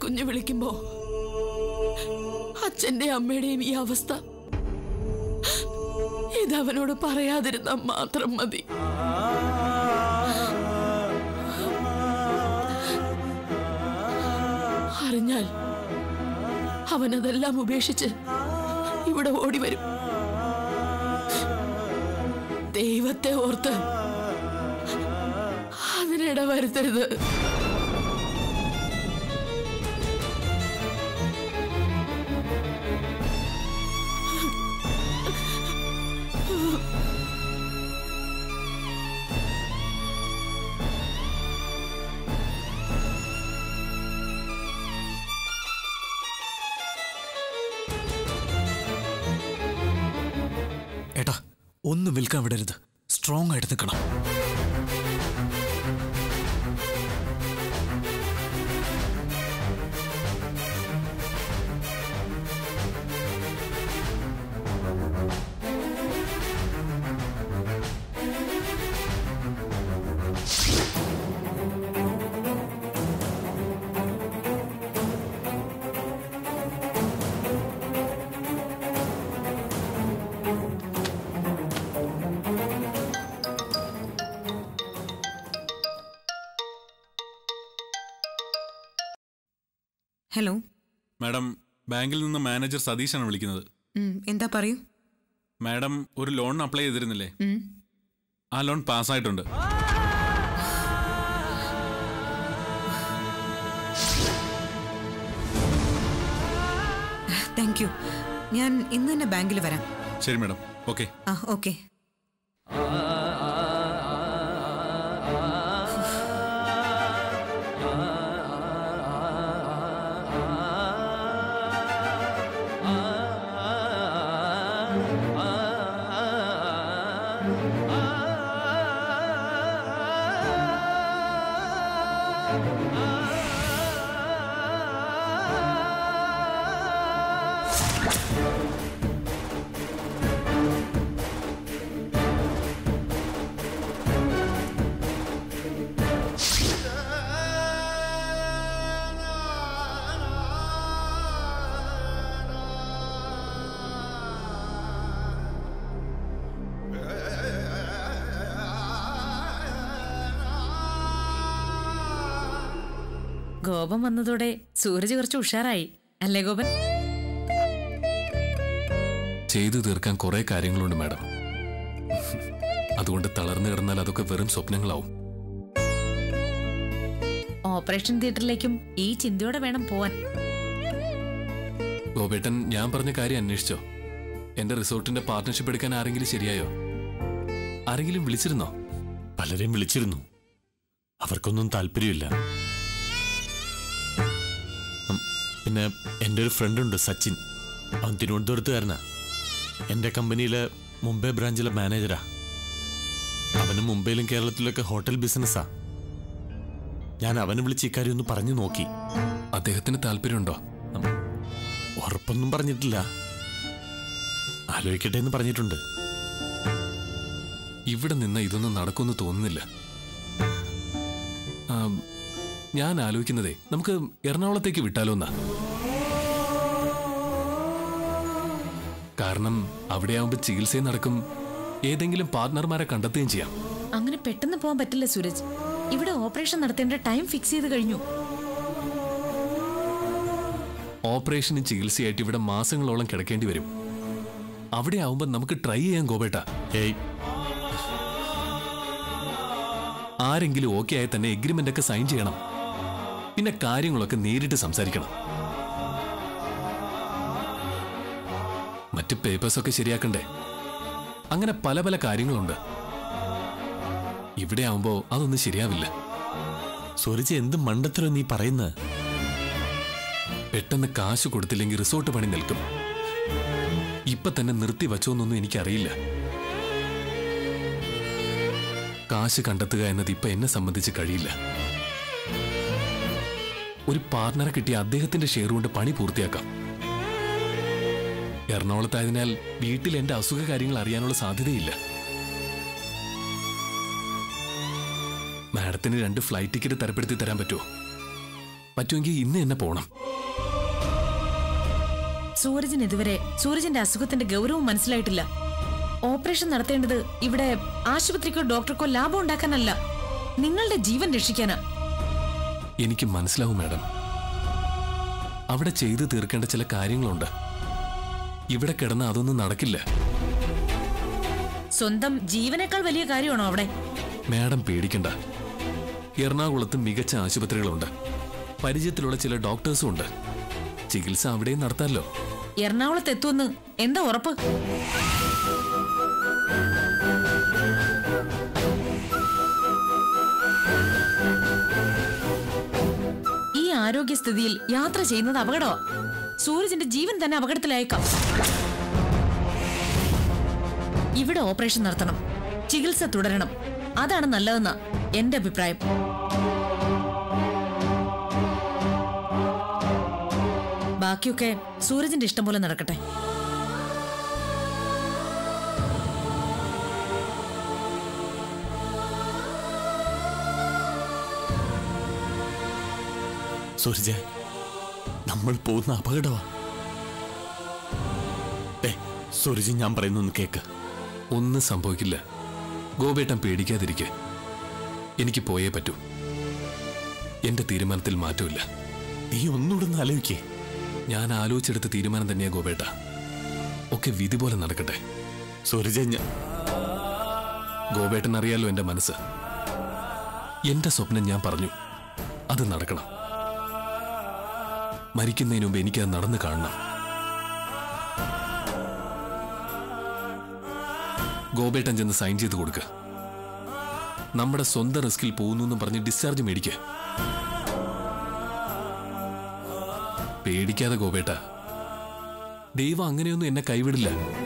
കുഞ്ഞു വിളിക്കുമ്പോ അച്ഛന്റെ അമ്മയുടെയും ഈ അവസ്ഥ ഇതവനോട് പറയാതിരുന്ന മാത്രം മതി അറിഞ്ഞാൽ അവനതെല്ലാം ഉപേക്ഷിച്ച് ഇവിടെ ഓടി വരും ദൈവത്തെ ഓർത്ത് അതിനിട വരുത്തരുത് ഏട്ടാ ഒന്നും വിൽക്കാൻ വിടരുത് സ്ട്രോങ് ആയിട്ട് നിൽക്കണം ഹലോ മാഡം ബാങ്കിൽ നിന്ന് മാനേജർ സതീഷാണ് വിളിക്കുന്നത് ഉം, എന്താ പറയൂ മാഡം ഒരു ലോൺ അപ്ലൈ ചെയ്തിരുന്നില്ലേ ഉം. ആ ലോൺ പാസ്സായിട്ടുണ്ട് താങ്ക് യു ഞാൻ ഇന്ന് തന്നെ ബാങ്കിൽ വരാം ശരി മാഡം ഓക്കെ ആ ഓക്കെ ഗോപൻ വന്നതോടെ സൂരജ് കുറച്ച് ഉഷാറായി അല്ലേ ഗോപൻ ചെയ്തു തീർക്കാൻ കുറെ കാര്യങ്ങളുണ്ട് മാഡം അതുകൊണ്ട് തളർന്നു കിടന്നാൽ അതൊക്കെ വെറും സ്വപ്നങ്ങളാവും ഓപ്പറേഷൻ തിയേറ്ററിലേക്കും ഈ ചിന്തയോടെ വേണം പോവാൻ ഗോപേട്ടൻ ഞാൻ പറഞ്ഞ കാര്യം അന്വേഷിച്ചോ എന്റെ റിസോർട്ടിന്റെ പാർട്ട്ണർഷിപ്പ് എടുക്കാൻ ആരെങ്കിലും ശരിയായോ ആരെങ്കിലും വിളിച്ചിരുന്നോ പലരെയും വിളിച്ചിരുന്നു അവർക്കൊന്നും താല്പര്യമില്ല ഉം, പിന്നെ എൻ്റെ ഒരു ഫ്രണ്ട് ഉണ്ട് സച്ചിൻ അവൻ തിരുവനന്തപുരത്തുകാരനാ എൻ്റെ കമ്പനിയിലെ മുംബൈ ബ്രാഞ്ചിലെ മാനേജരാ അവന് മുംബൈയിലും കേരളത്തിലൊക്കെ ഹോട്ടൽ ബിസിനസ്സാ ഞാൻ അവനെ വിളിച്ച് ഇക്കാര്യം ഒന്ന് പറഞ്ഞു നോക്കി അദ്ദേഹത്തിന് താല്പര്യമുണ്ടോ ഉം, ഉറപ്പൊന്നും പറഞ്ഞിട്ടില്ല ആലോചിക്കട്ടെ എന്ന് പറഞ്ഞിട്ടുണ്ട് ഇവിടെ നിന്ന് ഇതൊന്നും നടക്കുമെന്ന് തോന്നുന്നില്ല ആ, ഞാൻ ആലോചിക്കുന്നതേ നമുക്ക് എറണാകുളത്തേക്ക് വിട്ടാലോ എന്നാ കാരണം അവിടെയാവുമ്പോ ചികിത്സയും നടക്കും ഏതെങ്കിലും പാർട്ട്ണർമാരെ കണ്ടെത്തുകയും ചെയ്യാം അങ്ങനെ പെട്ടെന്ന് പോകാൻ പറ്റില്ല സൂരജ് ഇവിടെ ഓപ്പറേഷൻ നടത്തേണ്ട ടൈം ഫിക്സ് ചെയ്ത് കഴിഞ്ഞു ഓപ്പറേഷനും ചികിത്സയായിട്ട് ഇവിടെ മാസങ്ങളോളം കിടക്കേണ്ടി വരും അവിടെ ആവുമ്പോ നമുക്ക് ട്രൈ ചെയ്യാൻ ഗോപേട്ട ഏയ് ആരെങ്കിലും ഓക്കെ ആയി തന്നെ എഗ്രിമെന്റ് ഒക്കെ സൈൻ ചെയ്യണം പിന്നെ കാര്യങ്ങളൊക്കെ നേരിട്ട് സംസാരിക്കണം മറ്റ് പേപ്പേഴ്സ് ഒക്കെ ശരിയാക്കണ്ടേ അങ്ങനെ പല പല കാര്യങ്ങളുണ്ട് ഇവിടെ ആവുമ്പോ അതൊന്നും ശരിയാവില്ല സൂരജ് എന്ത് മണ്ടത്തരം നീ പറയുന്നത് പെട്ടെന്ന് കാശ് കൊടുത്തില്ലെങ്കിൽ റിസോർട്ട് പണി നിൽക്കും ഇപ്പൊ തന്നെ നിർത്തി വച്ചോന്നൊന്നും എനിക്കറിയില്ല കാശ് കണ്ടെത്തുക എന്നത് ഇപ്പൊ എന്നെ സംബന്ധിച്ച് കഴിയില്ല ഒരു പാർട്ണറെ കിട്ടിയ അദ്ദേഹത്തിന്റെ ഷെയർ കൊണ്ട് പണി പൂർത്തിയാക്കാം എറണാകുളത്തായതിനാൽ വീട്ടിൽ എന്റെ അസുഖ കാര്യങ്ങൾ അറിയാനുള്ള സാധ്യതയില്ല മാഡത്തിന് രണ്ട് ഫ്ലൈറ്റ് ടിക്കറ്റ് തരപ്പെടുത്തി തരാൻ പറ്റുമോ പറ്റുമെങ്കിൽ ഇന്ന് തന്നെ പോണം സൂരജിന് ഇതുവരെ സൂരജിന്റെ അസുഖത്തിന്റെ ഗൗരവം മനസ്സിലായിട്ടില്ല ഓപ്പറേഷൻ നടത്തേണ്ടത് ഇവിടെ ആശുപത്രിക്കോ ഡോക്ടർക്കോ ലാഭം ഉണ്ടാക്കാനല്ല നിങ്ങളുടെ ജീവൻ രക്ഷിക്കാനാ എനിക്ക് മനസ്സിലാവും മാഡം അവിടെ ചെയ്തു തീർക്കേണ്ട ചില കാര്യങ്ങളുണ്ട് ഇവിടെ കിടന്ന് അതൊന്നും നടക്കില്ല സ്വന്തം ജീവനേക്കാൾ വലിയ കാര്യമാണോ അവിടെ മാഡം പേടിക്കണ്ട എറണാകുളത്ത് മികച്ച ആശുപത്രികളുണ്ട് പരിചയത്തിലുള്ള ചില ഡോക്ടേഴ്സും ഉണ്ട് ചികിത്സ അവിടെയും നടത്താമല്ലോ എറണാകുളത്ത് എത്തുമെന്ന് എന്താ ഉറപ്പ് ഈ ആരോഗ്യസ്ഥിതിയിൽ യാത്ര ചെയ്യുന്നത് അപകടമാ സൂരജിന്റെ ജീവൻ തന്നെ അപകടത്തിലായേക്കാം ഇവിടെ ഓപ്പറേഷൻ നടത്തണം ചികിത്സ തുടരണം അതാണ് നല്ലതെന്നാ എന്റെ അഭിപ്രായം ബാക്കിയൊക്കെ സൂരജിന്റെ ഇഷ്ടം പോലെ നടക്കട്ടെ സൂരജ നമ്മൾ പോകുന്ന അപകടമാ ഏ സൂരജ് ഞാൻ പറയുന്നൊന്ന് കേക്ക് ഒന്നും സംഭവിക്കില്ല ഗോപേട്ടൻ പേടിക്കാതിരിക്കെ എനിക്ക് പോയേ പറ്റൂ എന്റെ തീരുമാനത്തിൽ മാറ്റമില്ല നീ ഒന്നുകൂടെ ഒന്ന് ആലോചിക്കേ ഞാൻ ആലോചിച്ചെടുത്ത തീരുമാനം തന്നെയാ ഗോപേട്ട ഒക്കെ വിധി പോലെ നടക്കട്ടെ സൂരജ ഞാൻ ഗോപേട്ടൻ അറിയാലോ എന്റെ മനസ്സ് എന്റെ സ്വപ്നം ഞാൻ പറഞ്ഞു അത് നടക്കണം മരിക്കുന്നതിന് മുമ്പ് എനിക്കത് നടന്നു കാണണം ഗോപേട്ടൻ ചെന്ന് സൈൻ ചെയ്ത് കൊടുക്ക നമ്മുടെ സ്വന്തം റിസ്കിൽ പോകുന്നു എന്ന് പറഞ്ഞ് ഡിസ്ചാർജ് മേടിക്ക പേടിക്കാതെ ഗോപേട്ട ദൈവം അങ്ങനെയൊന്നും എന്നെ കൈവിടില്ല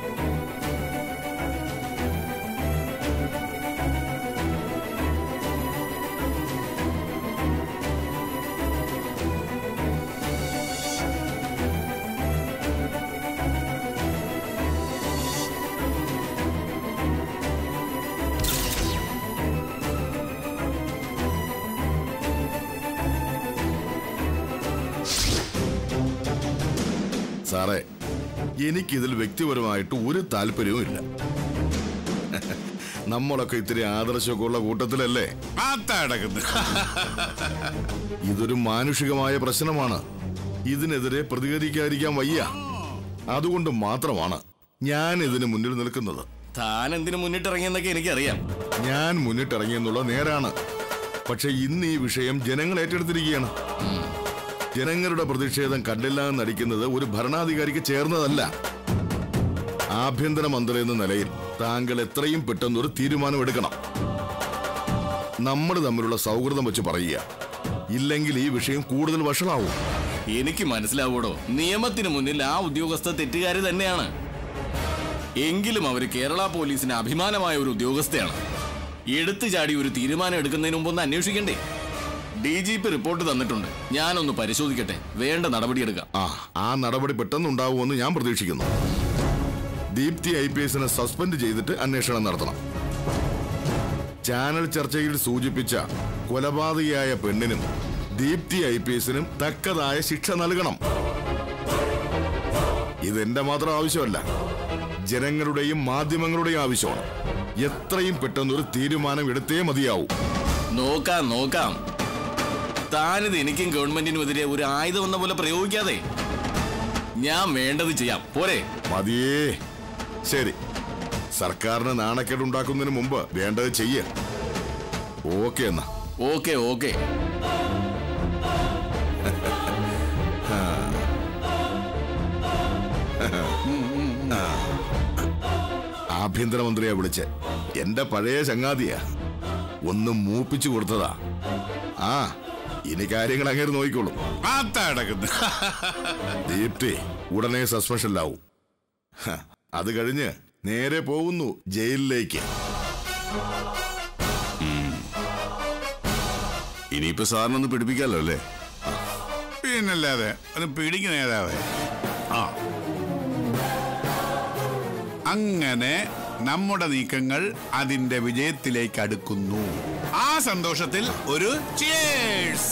സാറേ എനിക്കിതിൽ വ്യക്തിപരമായിട്ട് ഒരു താല്പര്യവും ഇല്ല നമ്മളൊക്കെ ഇത്തിരി ആദർശമൊക്കെ ഉള്ള കൂട്ടത്തിലല്ലേ ആത്തടക്കുന്നു ഇതൊരു മാനുഷികമായ പ്രശ്നമാണ് ഇതിനെതിരെ പ്രതികരിക്കാതിരിക്കാൻ വയ്യ അതുകൊണ്ട് മാത്രമാണ് ഞാൻ ഇതിന് മുന്നിൽ നിൽക്കുന്നത് താൻ എന്തിനു മുന്നിട്ടിറങ്ങിയെന്നൊക്കെ എനിക്കറിയാം ഞാൻ മുന്നിട്ടിറങ്ങിയെന്നുള്ള നേരാണ് പക്ഷെ ഇന്ന് ഈ വിഷയം ജനങ്ങൾ ഏറ്റെടുത്തിരിക്കുകയാണ് ജനങ്ങളുടെ പ്രതിഷേധം കണ്ടില്ല എന്ന് നടിക്കുന്നത് ഒരു ഭരണാധികാരിക്ക് ചേർന്നതല്ല ആഭ്യന്തര മന്ത്രി എന്ന നിലയിൽ താങ്കൾ എത്രയും പെട്ടെന്ന് ഒരു തീരുമാനം എടുക്കണം നമ്മൾ തമ്മിലുള്ള സൗഹൃദം വെച്ച് പറയുക ഇല്ലെങ്കിൽ ഈ വിഷയം കൂടുതൽ വഷളാവും എനിക്ക് മനസ്സിലാവൂടോ നിയമത്തിന് മുന്നിൽ ആ ഉദ്യോഗസ്ഥ തെറ്റുകാരി തന്നെയാണ് എങ്കിലും അവര് കേരള പോലീസിന് അഭിമാനമായ ഒരു ഉദ്യോഗസ്ഥയാണ് എടുത്തു ചാടി ഒരു തീരുമാനം എടുക്കുന്നതിന് മുമ്പ് ഒന്ന് അന്വേഷിക്കണ്ടേ ഡി ജി പി റിപ്പോർട്ട് തന്നിട്ടുണ്ട് ഞാനൊന്ന് പരിശോധിക്കട്ടെ വേണ്ട നടപടിയെടുക്കാം ആ ആ നടപടി പെട്ടെന്നുണ്ടാവുമെന്ന് ഞാൻ പ്രതീക്ഷിക്കുന്നു ദീപ്തി ഐ പി എസിനെ സസ്പെൻഡ് ചെയ്തിട്ട് അന്വേഷണം നടത്തണം ചാനൽ ചർച്ചയിൽ സൂചിപ്പിച്ച കൊലപാതകിയായ പെണ്ണിനും ദീപ്തി ഐ പി എസിനും തക്കതായ ശിക്ഷ നൽകണം ഇതെന്റെ മാത്രം ആവശ്യമല്ല ജനങ്ങളുടെയും മാധ്യമങ്ങളുടെയും ആവശ്യമാണ് എത്രയും പെട്ടെന്ന് ഒരു തീരുമാനം എടുത്തേ മതിയാവൂ നോക്കാം നോക്കാം താനിത് എനിക്കും ഗവൺമെന്റിനുമെതിരെ ഒരു ആയുധം എന്ന പോലെ പ്രയോഗിക്കാതെ ഞാൻ വേണ്ടത് ചെയ്യാം പോരെ മതിയേ ശരി സർക്കാരിന് നാണക്കേടുണ്ടാക്കുന്നതിന് മുമ്പ് വേണ്ടത് ചെയ്യ ഓക്കെ എന്നാ ഓക്കെ ഓക്കെ ആഭ്യന്തരമന്ത്രിയെ വിളിച്ച് എന്റെ പഴയ ചങ്ങാതിയാ ഒന്ന് മൂപ്പിച്ചു കൊടുത്തതാ ആ ഇനി കാര്യങ്ങൾ അങ്ങനെ നോക്കിക്കോളും ആത്തടക്കുന്നു ദീപ്തി ഉടനെ സസ്പെൻഷനിലാവും ഹ, അത് കഴിഞ്ഞ് നേരെ പോകുന്നു ജയിലിലേക്ക് ഇനിയിപ്പോ സാറിനൊന്ന് പിടിപ്പിക്കാലോ അല്ലേ പിന്നല്ലാതെ അത് പിടിക്കുന്ന നേതാവേ ആ അങ്ങനെ നമ്മുടെ നീക്കങ്ങൾ അതിന്റെ വിജയത്തിലേക്ക് അടുക്കുന്നു ആ സന്തോഷത്തിൽ ഒരു cheers.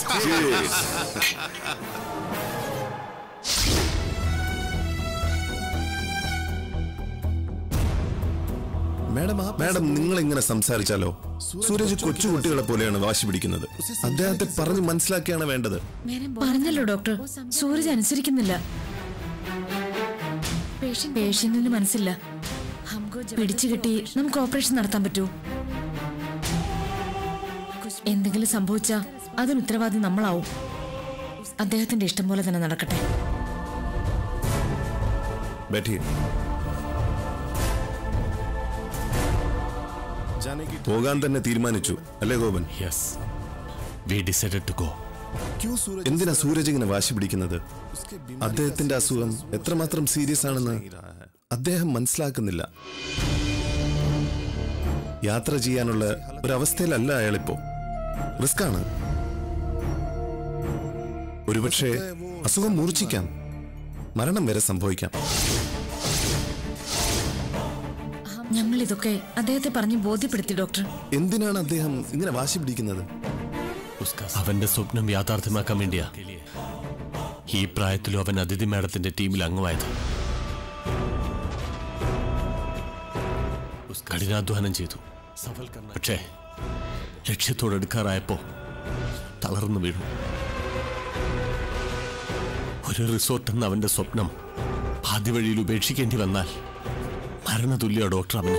മാഡം മാഡം നിങ്ങൾ ഇങ്ങനെ സംസാരിച്ചാലോ സൂരജ് കൊച്ചുകുട്ടികളെ പോലെയാണ് വാശി പിടിക്കുന്നത് അദ്ദേഹത്തെ പറഞ്ഞ് മനസ്സിലാക്കിയാണ് വേണ്ടത് പറഞ്ഞല്ലോ ഡോക്ടർ സൂരജ് അനുസരിക്കുന്നില്ല പേഷ്യന്റിന് മനസ്സില്ല പിടിച്ചു കിട്ടി നമുക്ക് ഓപ്പറേഷൻ നടത്താൻ പറ്റൂ എന്തെങ്കിലും സംഭവിച്ചാ അതിന് ഉത്തരവാദി നമ്മളാവും അദ്ദേഹത്തിന്റെ ഇഷ്ടം പോലെ തന്നെ നടക്കട്ടെ बैठिए പോകാൻ തന്നെ തീരുമാനിച്ചു അല്ലേ Gopan yes we decided to go എന്തിനാ സൂരജ് ഇങ്ങനെ വാശി പിടിക്കുന്നത് അദ്ദേഹത്തിന്റെ അസുഖം എത്രമാത്രം സീരിയസ് ആണെന്ന് അദ്ദേഹം മനസ്സിലാക്കുന്നില്ല യാത്ര ചെയ്യാനുള്ള ഒരവസ്ഥയിലല്ല അയാളിപ്പോ റിസ്ക് ആണ് ഒരുപക്ഷെ അസുഖം മൂർച്ഛിക്കാം മരണം വരെ സംഭവിക്കാം ഞങ്ങൾ ഇതൊക്കെ അദ്ദേഹത്തെ പറഞ്ഞ് ബോധ്യപ്പെടുത്തി ഡോക്ടർ എന്തിനാണ് അദ്ദേഹം ഇങ്ങനെ വാശി പിടിക്കുന്നത് അവന്റെ സ്വപ്നം യാഥാർത്ഥ്യമാക്കാൻ വേണ്ടിയാ ഈ പ്രായത്തിലും അവൻ അതിഥി മേഡത്തിന്റെ ടീമിൽ അംഗമായത് കഠിനാധ്വാനം ചെയ്തു പക്ഷേ ലക്ഷ്യത്തോടെടുക്കാറായപ്പോ തളർന്നു വീണു ഒരു റിസോർട്ട് എന്ന അവന്റെ സ്വപ്നം ആദ്യ വഴിയിൽ ഉപേക്ഷിക്കേണ്ടി വന്നാൽ മരണതുല്യ ഡോക്ടർ അവന്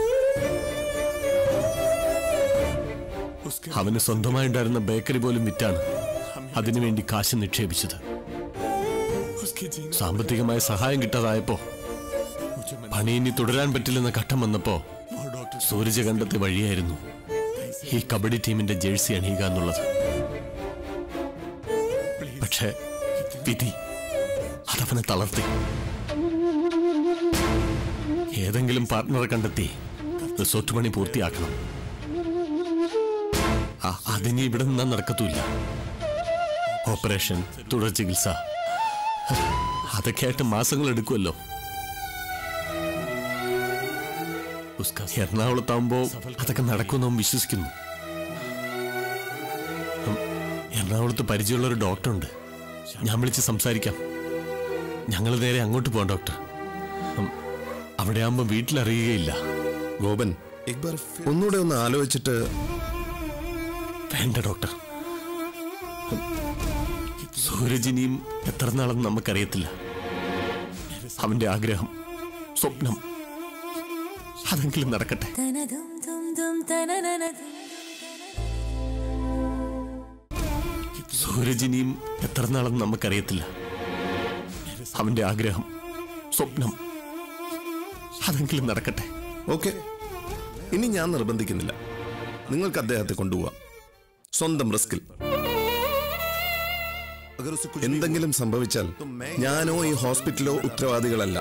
അവന് സ്വന്തമായുണ്ടായിരുന്ന ബേക്കറി പോലും വിറ്റാണ് അതിനുവേണ്ടി കാശ് നിക്ഷേപിച്ചത് സാമ്പത്തികമായ സഹായം കിട്ടാതായപ്പോ പണി ഇനി തുടരാൻ പറ്റില്ലെന്ന ഘട്ടം വന്നപ്പോ സൂരജ് കണ്ടെത്തിയ വഴിയായിരുന്നു ഈ കബഡി ടീമിന്റെ ജേഴ്സി അണിയുക എന്നുള്ളത് പക്ഷേ വിധി അതവനെ തളർത്തി ഏതെങ്കിലും പാർട്ട്ണറെ കണ്ടെത്തി റിസോർട്ട് പണി പൂർത്തിയാക്കണം ആ- അതിനി ഇവിടെ നിന്നാ നടക്കത്തുമില്ല ഓപ്പറേഷൻ തുടർ ചികിത്സ അതൊക്കെ ആയിട്ട് മാസങ്ങൾ എടുക്കുമല്ലോ എറണാകുളത്താവുമ്പോ അതൊക്കെ നടക്കുമെന്ന് അവൻ വിശ്വസിക്കുന്നു ഉം, എറണാകുളത്ത് പരിചയമുള്ള ഒരു ഡോക്ടറുണ്ട് ഞാൻ വിളിച്ച് സംസാരിക്കാം ഞങ്ങൾ നേരെ അങ്ങോട്ട് പോകാം ഡോക്ടർ ഉം, അവിടെ ആവുമ്പോ വീട്ടിലറിയുകയില്ല ഗോപൻ ഒന്നുകൂടെ ഒന്ന് ആലോചിച്ചിട്ട് വേണ്ട ഡോക്ടർ സൂരജിനിയും എത്ര നാളെന്ന് നമുക്കറിയത്തില്ല അവന്റെ ആഗ്രഹം സ്വപ്നം അതെങ്കിലും നടക്കട്ടെ സൂരജിനിയും എത്ര നാളെന്ന് നമുക്കറിയത്തില്ല അവന്റെ ആഗ്രഹം സ്വപ്നം അതെങ്കിലും നടക്കട്ടെ ഓക്കെ ഇനി ഞാൻ നിർബന്ധിക്കുന്നില്ല നിങ്ങൾക്ക് അദ്ദേഹത്തെ കൊണ്ടുപോവാം സ്വന്തം റിസ്കിൽ എന്തെങ്കിലും സംഭവിച്ചാൽ ഞാനോ ഈ ഹോസ്പിറ്റലോ ഉത്തരവാദികളല്ല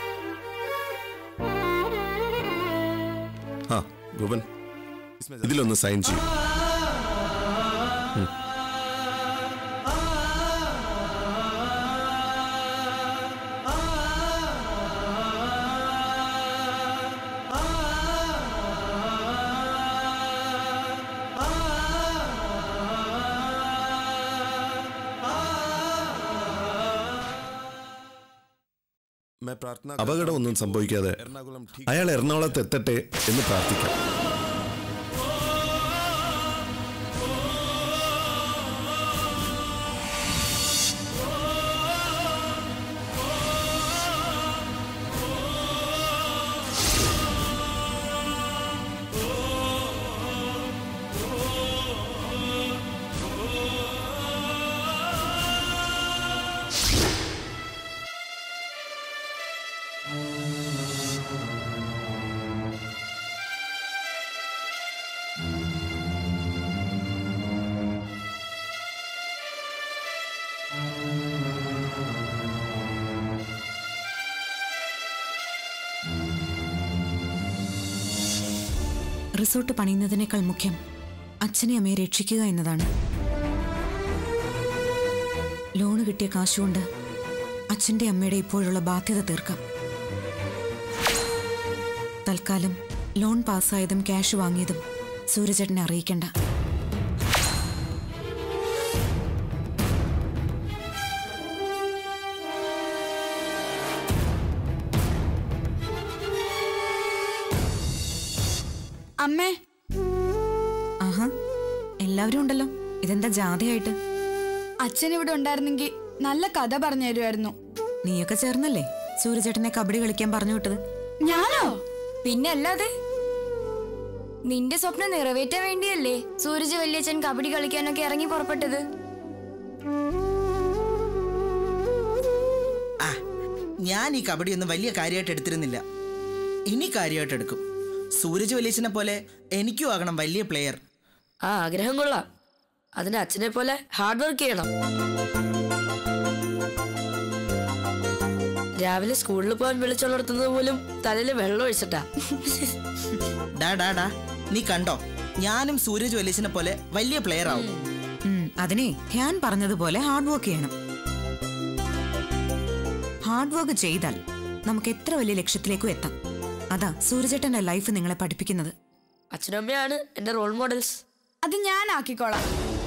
ആ ഗോപൻ ഇതിലൊന്ന് സൈൻ ചെയ്യും അപകടമൊന്നും സംഭവിക്കാതെ അയാൾ എറണാകുളത്ത് എത്തട്ടെ എന്ന് പ്രാർത്ഥിക്കാം റിസോർട്ട് പണിയുന്നതിനേക്കാൾ മുഖ്യം അച്ഛനെ അമ്മയെ രക്ഷിക്കുക എന്നതാണ് ലോണ് കിട്ടിയ കാശുകൊണ്ട് അച്ഛന്റെ അമ്മയുടെ ഇപ്പോഴുള്ള ബാധ്യത തീർക്കാം തൽക്കാലം ലോൺ പാസ്സായതും ക്യാഷ് വാങ്ങിയതും സൂര്യചേട്ടനെ അറിയിക്കണ്ട അമ്മേ ആഹാ എല്ലാവരും ഉണ്ടല്ലോ ഇതെന്താ ജാഥയായിട്ട് അച്ഛൻ ഇവിടെ ഉണ്ടായിരുന്നെങ്കിൽ നല്ല കഥ പറഞ്ഞു തരുമായിരുന്നു നീയൊക്കെ ചേർന്നല്ലേ സൂര്യചേട്ടനെ കബഡി കളിക്കാൻ പറഞ്ഞു വിട്ടത് ഞാനോ പിന്നെ അല്ലാതെ നിന്റെ സ്വപ്നം നിറവേറ്റാൻ വേണ്ടിയല്ലേ സൂരജ് വല്യച്ഛൻ കബഡി കളിക്കാനൊക്കെ ഇറങ്ങി പുറപ്പെട്ടത് ആ ഞാൻ ഈ കബഡി ഒന്നും വലിയ കാര്യമായിട്ട് എടുത്തിരുന്നില്ല ഇനി കാര്യമായിട്ട് എടുക്കും സൂരജ് വലിയച്ഛനെ പോലെ എനിക്കും ആകണം വലിയ പ്ലെയർ ആ ആഗ്രഹം കൊള്ളാം അതിന് അച്ഛനെ പോലെ ഹാർഡ് വർക്ക് ചെയ്യണം രാവിലെ സ്കൂളിൽ പോകാൻ വിളിച്ചുണർത്തുന്നത് പോലും തലയിൽ വെള്ളം ഒഴിച്ചിട്ടാ ഡാ ഡാ ഡാ നീ കണ്ടോ ഞാനും സൂരജ് വലിയച്ഛനെ പോലെ വലിയ പ്ലെയർ ആവും ഉം, അതിനെ ധ്യാൻ പറഞ്ഞതുപോലെ ഹാർഡ് വർക്ക് ചെയ്യണം ഹാർഡ് വർക്ക് ചെയ്താൽ നമുക്ക് എത്ര വലിയ ലക്ഷ്യത്തിലേക്കും എത്താം അതാ സൂര്യചേട്ടന്റെ ലൈഫ് നിങ്ങളെ പഠിപ്പിക്കുന്നത് അച്ഛനും അമ്മയാണ് എന്റെ റോൾ മോഡൽസ് അത് ഞാൻ ആക്കിക്കോളാം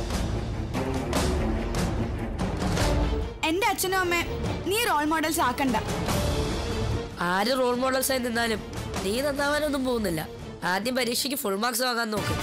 എന്റെ അച്ഛനും അമ്മ നീ റോൾ മോഡൽസ് ആക്കണ്ട ആര് റോൾ മോഡൽസ് ആയി നിന്നാലും നീ നന്നാവാനൊന്നും പോകുന്നില്ല ആദ്യം പരീക്ഷയ്ക്ക് ഫുൾ മാർക്സ് വാങ്ങാൻ നോക്ക്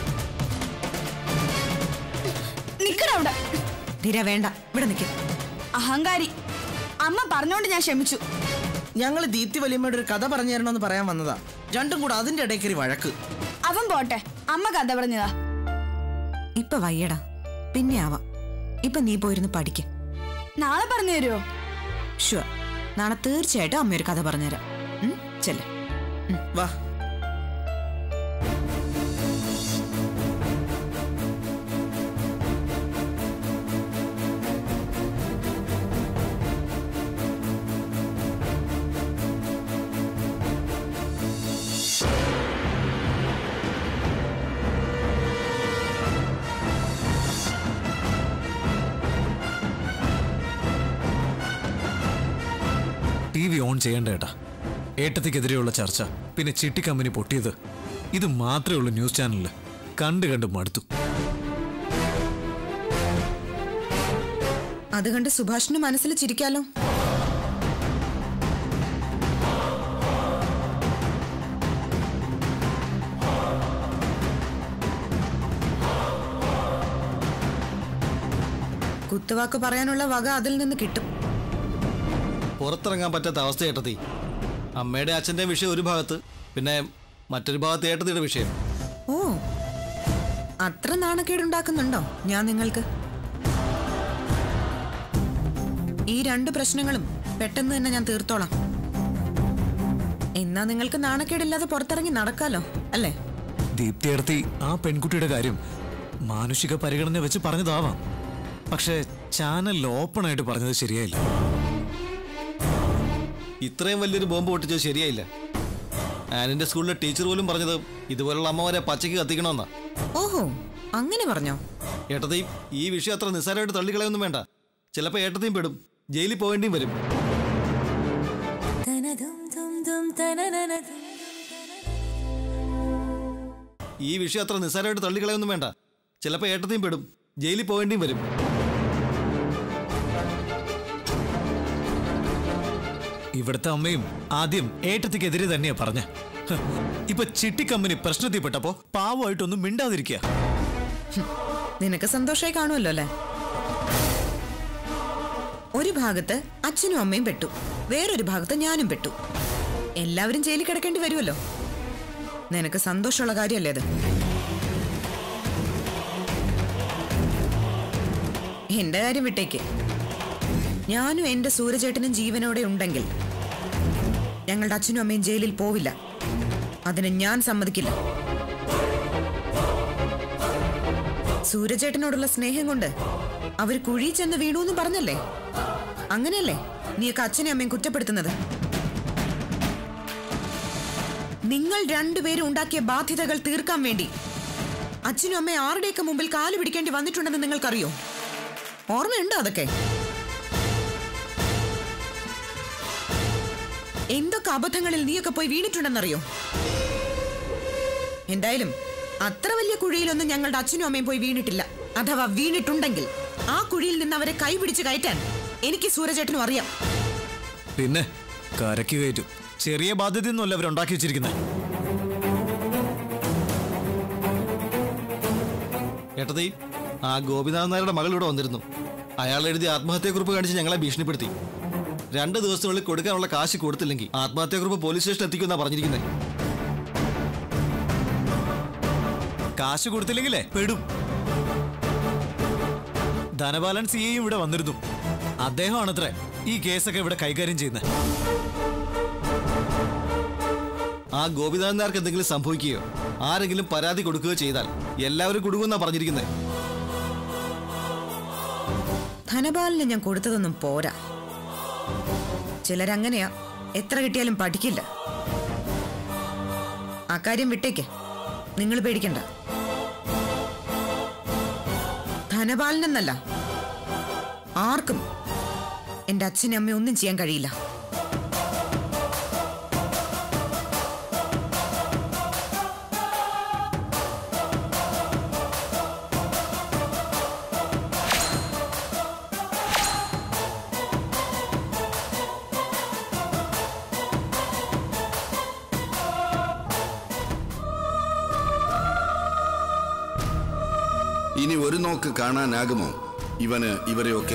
നിക്കടവിടെ ധീര വേണ്ട ഇവിടെ നിൽക്കും അഹങ്കാരി അമ്മ പറഞ്ഞോണ്ട് ഞാൻ ക്ഷമിച്ചു ഞങ്ങൾ ദീപ്തി വലിയമ്മയുടെ ഒരു കഥ പറഞ്ഞു തരണമെന്ന് പറയാൻ വന്നതാ രണ്ടും കൂടെ അതിന്റെ ഇടയ്ക്ക് ഒരു വഴക്ക് അവൻ പോട്ടെ അമ്മ കഥ പറഞ്ഞതാ ഇപ്പൊ വയ്യടാ പിന്നെ ആവാം ഇപ്പൊ നീ പോയിരുന്ന് പഠിക്ക് നാളെ പറഞ്ഞു തരുമോ ഷുവർ നാളെ തീർച്ചയായിട്ടും അമ്മ ഒരു കഥ പറഞ്ഞുതരാം ഉം, ചെല്ല് വാ ടി വി ഓൺ ചെയ്യേണ്ട ഏട്ടാ ഏട്ടത്തിക്കെതിരെയുള്ള ചർച്ച പിന്നെ ചിട്ടി കമ്പനി പൊട്ടിയത് ഇത് മാത്രമേ ഉള്ളൂ ന്യൂസ് ചാനലിൽ കണ്ട് കണ്ട് മടുത്തു അത് കണ്ട് സുഭാഷിന് മനസ്സിൽ ചിരിക്കാലോ കുത്തുവാക്ക് പറയാനുള്ള വക അതിൽ നിന്ന് കിട്ടും പുറത്തിറങ്ങാൻ പറ്റാത്ത അവസ്ഥ ഏട്ടത്തി അമ്മയുടെ അച്ഛൻ്റെ വിഷയം ഒരു ഭാഗത്ത് പിന്നെ മറ്റൊരു ഭാഗത്ത് ഏട്ടത്തിയുടെ വിഷയം ഓ അത്ര നാണക്കേടുണ്ടാക്കുന്നുണ്ടോ ഞാൻ നിങ്ങൾക്ക് ഈ രണ്ട് പ്രശ്നങ്ങളും പെട്ടെന്ന് തന്നെ ഞാൻ തീർത്തോളാം എന്നാ നിങ്ങൾക്ക് നാണക്കേടില്ലാതെ പുറത്തിറങ്ങി നടക്കാലോ അല്ലേ ദീപ്തി അടുത്തി ആ പെൺകുട്ടിയുടെ കാര്യം മാനുഷിക പരിഗണന വെച്ച് പറഞ്ഞതാവാം പക്ഷേ ചാനൽ ഓപ്പൺ ആയിട്ട് പറഞ്ഞത് ശരിയായില്ല ഇത്രയും വലിയൊരു ബോംബ് പൊട്ടിച്ചത് ശരിയായില്ല ആനിന്റെ സ്കൂളിലെ ടീച്ചർ പോലും പറഞ്ഞത് ഇതുപോലുള്ള അമ്മമാരെ പച്ചയ്ക്ക് കത്തിക്കണമെന്നാ ഓഹോ അങ്ങനെ പറഞ്ഞോ ഏട്ടത്തി ഈ വിഷയം അത്ര നിസ്സാരമായിട്ട് തള്ളിക്കളയൊന്നും വേണ്ട ചിലപ്പോൾ ഏട്ടത്തെയും പെടും ജയിലിൽ പോവേണ്ടിയും വരും ഈ വിഷയം അത്ര നിസ്സാരമായിട്ട് തള്ളിക്കളയൊന്നും വേണ്ട ചിലപ്പോൾ ഏട്ടത്തെയും പെടും ജയിലിൽ പോവേണ്ടിയും വരും ഇവിടുത്തെ അമ്മയും ആദ്യം ഏട്ടത്തിക്കെതിരെ തന്നെയാ പറഞ്ഞ ഇപ്പൊ ചിട്ടി കമ്പനി പ്രശ്നത്തിൽപ്പെട്ടപ്പോ പാവമായിട്ടൊന്നും മിണ്ടാതിരിക്കുക നിനക്ക് സന്തോഷമായി കാണുമല്ലോ അല്ലേ ഒരു ഭാഗത്ത് അച്ഛനും അമ്മയും പെട്ടു വേറൊരു ഭാഗത്ത് ഞാനും പെട്ടു എല്ലാവരും ജയിലിൽ കിടക്കേണ്ടി വരുമല്ലോ നിനക്ക് സന്തോഷമുള്ള കാര്യമല്ലേ അത് എന്റെ കാര്യം വിട്ടേക്ക് ഞാനും എന്റെ സൂര്യചേട്ടനും ജീവനോടെ ഉണ്ടെങ്കിൽ ഞങ്ങളുടെ അച്ഛനും അമ്മയും ജയിലിൽ പോവില്ല അതിന് ഞാൻ സമ്മതിക്കില്ല സൂര്യചേട്ടനോടുള്ള സ്നേഹം കൊണ്ട് അവർ കുഴി ചെന്ന് വീണു എന്ന് പറഞ്ഞല്ലേ അങ്ങനെയല്ലേ നീയൊക്കെ അച്ഛനെയും അമ്മയും കുറ്റപ്പെടുത്തുന്നത് നിങ്ങൾ രണ്ടുപേരും ഉണ്ടാക്കിയ ബാധ്യതകൾ തീർക്കാൻ വേണ്ടി അച്ഛനും അമ്മയും ആരുടെയൊക്കെ മുമ്പിൽ കാല് പിടിക്കേണ്ടി വന്നിട്ടുണ്ടെന്ന് നിങ്ങൾക്കറിയോ ഓർമ്മയുണ്ടോ അതൊക്കെ എന്തൊക്കെ അബദ്ധങ്ങളിൽ നീയൊക്കെ പോയി വീണിട്ടുണ്ടെന്നറിയോ എന്തായാലും അത്ര വലിയ കുഴിയിലൊന്നും ഞങ്ങളുടെ അച്ഛനും അമ്മയും പോയി വീണിട്ടില്ല അഥവാ വീണിട്ടുണ്ടെങ്കിൽ ആ കുഴിയിൽ നിന്ന് അവരെ കൈപിടിച്ച് കയറ്റാൻ എനിക്ക് സൂരജേട്ടനും അറിയാം പിന്നെ കരക്ക് കയറ്റും ചെറിയ ബാധ്യതയൊന്നുമല്ല അവരുണ്ടാക്കി വെച്ചിരിക്കുന്നത് ഏട്ടത്തി ആ ഗോപിനാഥൻ നായരുടെ മകൾ ഇവിടെ വന്നിരുന്നു അയാൾ എഴുതിയ ആത്മഹത്യാക്കുറിപ്പ് കാണിച്ച് ഞങ്ങളെ ഭീഷണിപ്പെടുത്തി രണ്ട് ദിവസത്തിനുള്ളിൽ കൊടുക്കാനുള്ള കാശ് കൊടുത്തില്ലെങ്കിൽ ആത്മഹത്യാക്കുറിപ്പ് പോലീസ് സ്റ്റേഷനിൽ എത്തിക്കുമെന്നാ പറഞ്ഞിരിക്കുന്നത് കാശ് കൊടുത്തില്ലെങ്കിലേ പെടും ധനപാലൻ സി ഐയും ഇവിടെ വന്നിരുന്നു അദ്ദേഹമാണത്രേ ഈ കേസൊക്കെ ഇവിടെ കൈകാര്യം ചെയ്യുന്നത് ആ ഗോപിനാഥൻ നായർക്ക് എന്തെങ്കിലും സംഭവിക്കുകയോ ആരെങ്കിലും പരാതി കൊടുക്കുകയോ ചെയ്താൽ എല്ലാവരും കുടുങ്ങുമെന്നാ പറഞ്ഞിരിക്കുന്നത് ധനപാലിന് ഞാൻ കൊടുത്തതൊന്നും പോരാ ചിലരങ്ങനെയാ എത്ര കിട്ടിയാലും പഠിക്കില്ല ആ കാര്യം വിട്ടേക്ക് നിങ്ങൾ പേടിക്കണ്ട ധനപാലനെന്നല്ല ആർക്കും എന്റെ അച്ഛനും അമ്മയും ഒന്നും ചെയ്യാൻ കഴിയില്ല ഇനി ഒരു നോക്ക് കാണാനാകുമോ ഇവന് ഇവരെയൊക്കെ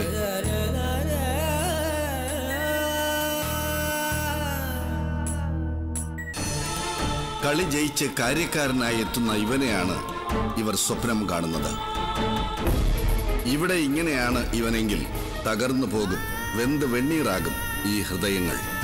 കളി ജയിച്ച് കാര്യക്കാരനായി എത്തുന്ന ഇവനെയാണ് ഇവർ സ്വപ്നം കാണുന്നത് ഇവിടെ ഇങ്ങനെയാണ് ഇവനെങ്കിൽ തകർന്നു പോകും വെന്ത് വെണ്ണീറാകും ഈ ഹൃദയങ്ങൾ